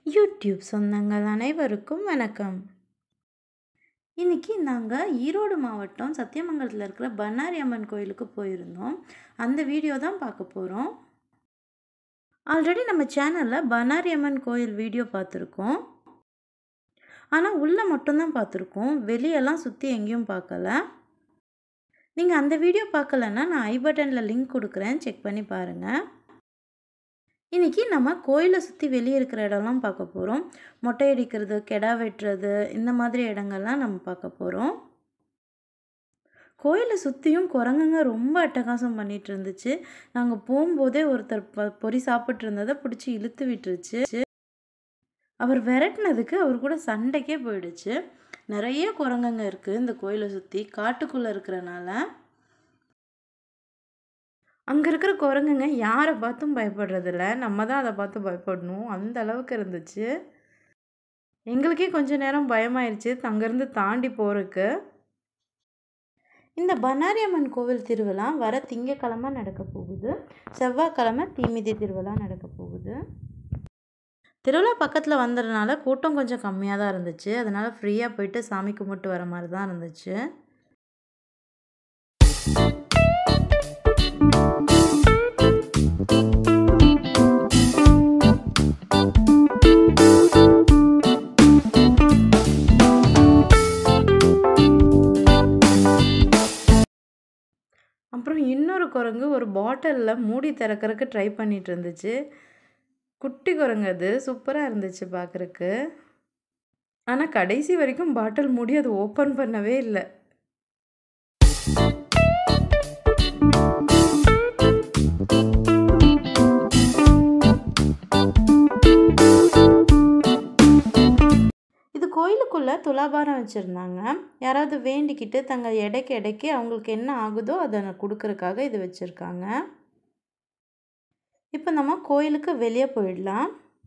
YouTube சொந்தங்கள் அனைவருக்கும் வணக்கம் இன்றைக்கி நாங்கள் ஈரோடு மாவட்டம் சத்தியமங்கலத்தில் இருக்கிற பண்ணாரி அம்மன் கோயிலுக்கு போயிருந்தோம் அந்த வீடியோ தான் பார்க்க போகிறோம் ஆல்ரெடி நம்ம சேனலில் பண்ணாரி அம்மன் கோயில் வீடியோ பார்த்துருக்கோம் ஆனால் உள்ளே மட்டும்தான் பார்த்துருக்கோம் வெளியெல்லாம் சுற்றி எங்கேயும் பார்க்கல நீங்கள் அந்த வீடியோ பார்க்கலன்னா நான் ஐ பட்டனில் லிங்க் கொடுக்குறேன் செக் பண்ணி பாருங்கள் இன்றைக்கி நம்ம கோயிலை சுற்றி வெளியே இருக்கிற இடம்லாம் பார்க்க போகிறோம் மொட்டை அடிக்கிறது கெடா வெட்டுறது இந்த மாதிரி இடங்கள்லாம் நம்ம பார்க்க போகிறோம் கோயிலை சுற்றியும் குரங்குங்க ரொம்ப அட்டகாசம் பண்ணிகிட்டு இருந்துச்சு நாங்கள் போகும்போதே ஒருத்தர் ப பொறி சாப்பிட்டு இருந்ததை பிடிச்சி இழுத்து விட்டுருச்சு அவர் விரட்டினதுக்கு அவர் கூட சண்டைக்கே போயிடுச்சு நிறைய குரங்குங்க இருக்குது இந்த கோயிலை சுற்றி காட்டுக்குள்ளே இருக்கிறனால அங்கே இருக்கிற குரங்குங்க யாரை பார்த்தும் பயப்படுறதில்ல நம்ம தான் அதை பார்த்து பயப்படணும் அந்த அளவுக்கு இருந்துச்சு எங்களுக்கே கொஞ்ச நேரம் பயமாயிருச்சு அங்கேருந்து தாண்டி போகிறதுக்கு இந்த பண்ணாரி அம்மன் கோவில் திருவிழா வர திங்கக்கிழமை நடக்க போகுது செவ்வாய்க்கிழமை தீமிதி திருவிழா நடக்க போகுது திருவிழா பக்கத்தில் வந்ததுனால கூட்டம் கொஞ்சம் கம்மியாக தான் இருந்துச்சு அதனால் ஃப்ரீயாக போயிட்டு சாமி கும்பிட்டு வர மாதிரி தான் இருந்துச்சு அப்புறம் இன்னொரு குரங்கு ஒரு பாட்டிலில் மூடி திறக்கறக்கு ட்ரை பண்ணிகிட்டு இருந்துச்சு குட்டி குரங்கு அது சூப்பராக இருந்துச்சு பார்க்குறக்கு ஆனால் கடைசி வரைக்கும் பாட்டில் மூடி அது ஓப்பன் பண்ணவே இல்லை இது கோயிலுக்குள்ளே துலாபாரம் வச்சுருந்தாங்க யாராவது வேண்டிக்கிட்டு தங்கள் எடைக்கு எடைக்கு அவங்களுக்கு என்ன ஆகுதோ அதை கொடுக்கறக்காக இது வச்சுருக்காங்க இப்போ நம்ம கோயிலுக்கு வெளியே போயிடலாம்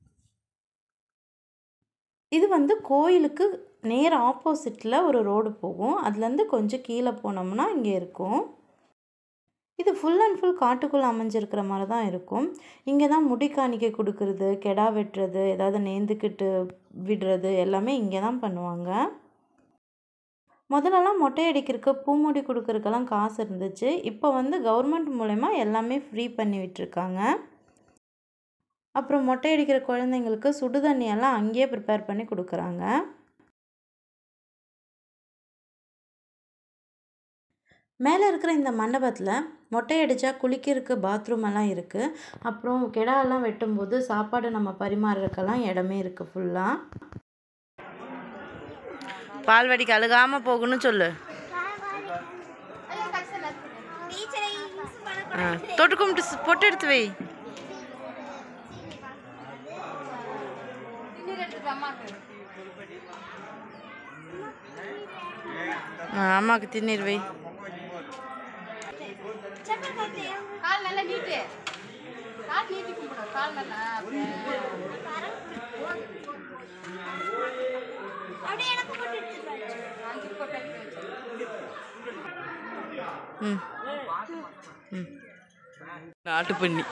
இது வந்து கோயிலுக்கு நேர் ஆப்போசிட்டில் ஒரு ரோடு போகும் அதுலேருந்து கொஞ்சம் கீழே போனோம்னா இங்கே இருக்கும் இது ஃபுல் அண்ட் ஃபுல் காட்டுக்குள்ளே அமைஞ்சிருக்கிற மாதிரி தான் இருக்கும் இங்கே தான் முடி காணிக்கை கொடுக்கறது கெடா வெட்டுறது ஏதாவது நேர்ந்துக்கிட்டு விடுறது எல்லாமே இங்கே தான் பண்ணுவாங்க முதல்லலாம் மொட்டை அடிக்கிறதுக்கு பூமுடி கொடுக்கறதுக்கெல்லாம் காசு இருந்துச்சு இப்போ வந்து கவர்மெண்ட் மூலயமா எல்லாமே ஃப்ரீ பண்ணி விட்டுருக்காங்க அப்புறம் மொட்டை அடிக்கிற குழந்தைங்களுக்கு சுடு தண்ணியெல்லாம் அங்கேயே ப்ரிப்பேர் பண்ணி கொடுக்குறாங்க மேலே இருக்கிற இந்த மண்டபத்தில் மொட்டை அடித்தா குளிக்கிறதுக்கு பாத்ரூம் எல்லாம் இருக்குது அப்புறம் கெடாலாம் வெட்டும்போது சாப்பாடு நம்ம பரிமாறுறதுக்கெல்லாம் இடமே இருக்குது ஃபுல்லாக பால்வாடிக்கு அழுகாமல் போகணும்னு சொல்லு தொட்டு கும்பிட்டு பொட்டு எடுத்து வை அம்மாவுக்கு திண்ணீர் வை கால் நல்லா நீட்டு கால் நீட்டி கும்பிடும் கால் நல்லா அப்படியே. அஞ்சு போட்டு எடுத்து வச்சிரு. ம் ம் நாட்டு பண்ணி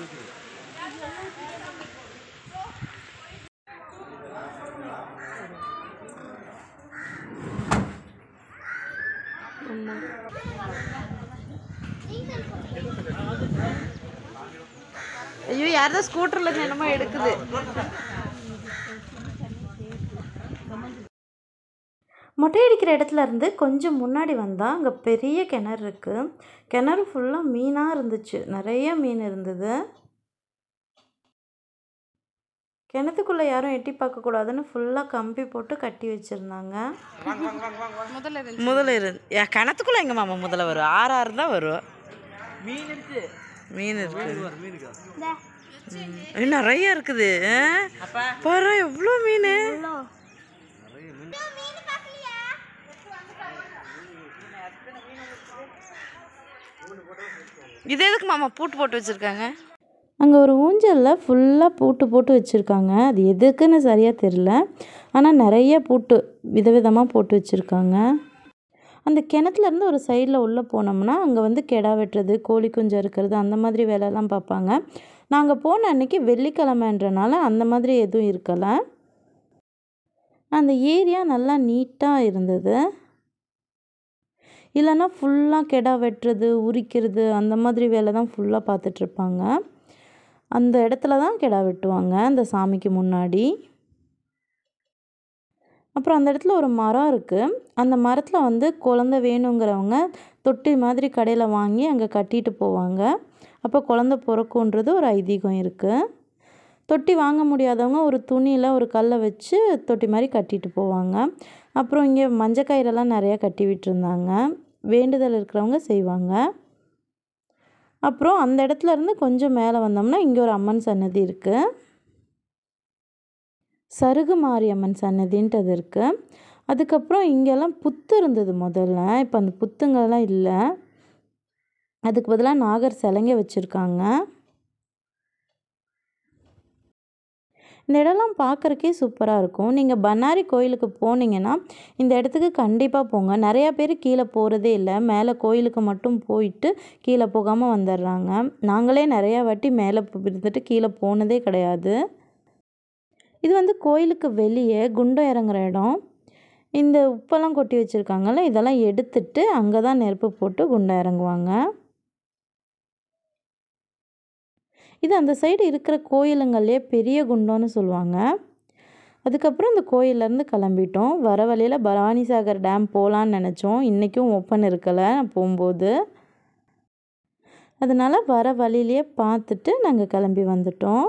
ஐயோ யாரதான் ஸ்கூட்டர்ல என்னமோ எடுக்குது மொட்டை அடிக்கிற இடத்துல இருந்து கொஞ்சம் முன்னாடி வந்தால் அங்கே பெரிய கிணறு இருக்குது கிணறு ஃபுல்லாக மீனாக இருந்துச்சு நிறைய மீன் இருந்தது கிணத்துக்குள்ளே யாரும் எட்டி பார்க்கக்கூடாதுன்னு ஃபுல்லாக கம்பி போட்டு கட்டி வச்சுருந்தாங்க முதல்ல இருந்து முதல்ல இருந்து ஏ கிணத்துக்குள்ளே எங்கள் மாமா முதல்ல வரும் ஆறு ஆறு தான் வரும் மீன் இருக்கு மீன் இருக்கு மீன் இருக்கா ம். நிறைய இருக்குது பாரு எவ்வளோ மீன் இது எதுக்கு மாமா பூட்டு போட்டு வச்சுருக்காங்க அங்கே ஒரு ஊஞ்சலில் ஃபுல்லாக பூட்டு போட்டு வச்சுருக்காங்க அது எதுக்குன்னு சரியாக தெரில ஆனால் நிறைய பூட்டு விதவிதமாக போட்டு வச்சுருக்காங்க அந்த கிணத்துலேருந்து ஒரு சைடில் உள்ளே போனோம்னா அங்கே வந்து கெடா வெட்டுறது கோழி குஞ்சு இருக்கிறது அந்த மாதிரி வேலையெல்லாம் பார்ப்பாங்க நாங்கள் போன அன்னைக்கு வெள்ளிக்கிழமைன்றனால அந்த மாதிரி எதுவும் இருக்கலை அந்த ஏரியா நல்லா நீட்டாக இருந்தது இல்லைன்னா ஃபுல்லாக கெடா வெட்டுறது உரிக்கிறது அந்த மாதிரி வேலை தான் ஃபுல்லாக பார்த்துட்ருப்பாங்க அந்த இடத்துல தான் கெடா வெட்டுவாங்க அந்த சாமிக்கு முன்னாடி அப்புறம் அந்த இடத்துல ஒரு மரம் இருக்குது அந்த மரத்தில் வந்து குழந்த வேணுங்கிறவங்க தொட்டி மாதிரி கடையில் வாங்கி அங்கே கட்டிட்டு போவாங்க அப்போ குழந்த பிறக்குன்றது ஒரு ஐதீகம் இருக்குது தொட்டி வாங்க முடியாதவங்க ஒரு துணியில் ஒரு கல்லை வச்சு தொட்டி மாதிரி கட்டிட்டு போவாங்க அப்புறம் இங்கே மஞ்சக்கயிறெல்லாம் நிறையா கட்டி விட்டுருந்தாங்க வேண்டுதல் இருக்கிறவங்க செய்வாங்க அப்புறம் அந்த இடத்துல இருந்து கொஞ்சம் மேலே வந்தோம்னா இங்கே ஒரு அம்மன் சன்னதி இருக்குது சருகு மாரியம்மன் சன்னதின்றது இருக்குது அதுக்கப்புறம் இங்கெல்லாம் புத்து இருந்தது முதல்ல இப்போ அந்த புத்துங்கெல்லாம் இல்லை அதுக்கு பதிலாக நாகர் சிலைங்க வச்சுருக்காங்க இந்த இடம்லாம் பார்க்குறக்கே சூப்பராக இருக்கும் நீங்கள் பண்ணாரி கோயிலுக்கு போனீங்கன்னா இந்த இடத்துக்கு கண்டிப்பாக போங்க நிறையா பேர் கீழே போகிறதே இல்லை மேலே கோயிலுக்கு மட்டும் போயிட்டு கீழே போகாமல் வந்துடுறாங்க நாங்களே நிறையா வாட்டி மேலே இருந்துட்டு கீழே போனதே கிடையாது இது வந்து கோயிலுக்கு வெளியே குண்டம் இறங்குற இடம் இந்த உப்பெல்லாம் கொட்டி வச்சுருக்காங்கல்ல இதெல்லாம் எடுத்துட்டு அங்கே தான் நெருப்பு போட்டு குண்டம் இறங்குவாங்க இது அந்த சைடு இருக்கிற கோயிலுங்கள்லேயே பெரிய குண்டம்னு சொல்லுவாங்க அதுக்கப்புறம் இந்த கோயிலேருந்து கிளம்பிட்டோம் வர வழியில் பவானி சாகர் டேம் போகலான்னு நினச்சோம் இன்றைக்கும் ஓப்பன் இருக்கலை நான் போகும்போது அதனால் வர வழியிலேயே பார்த்துட்டு நாங்கள் கிளம்பி வந்துட்டோம்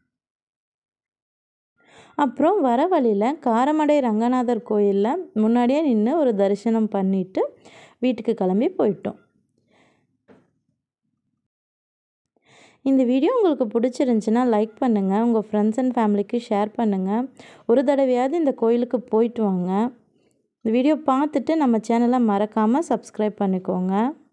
அப்புறம் வர வழியில் காரமடை ரங்கநாதர் கோயிலில் முன்னாடியே நின்று ஒரு தரிசனம் பண்ணிவிட்டு வீட்டுக்கு கிளம்பி போயிட்டோம் இந்த வீடியோ உங்களுக்கு பிடிச்சிருந்துச்சின்னா லைக் பண்ணுங்கள் உங்கள் ஃப்ரெண்ட்ஸ் அண்ட் ஃபேமிலிக்கு ஷேர் பண்ணுங்கள் ஒரு தடவையாவது இந்த கோயிலுக்கு போயிட்டு வாங்க இந்த வீடியோ பார்த்துட்டு நம்ம சேனலை மறக்காமல் சப்ஸ்கிரைப் பண்ணிக்கோங்க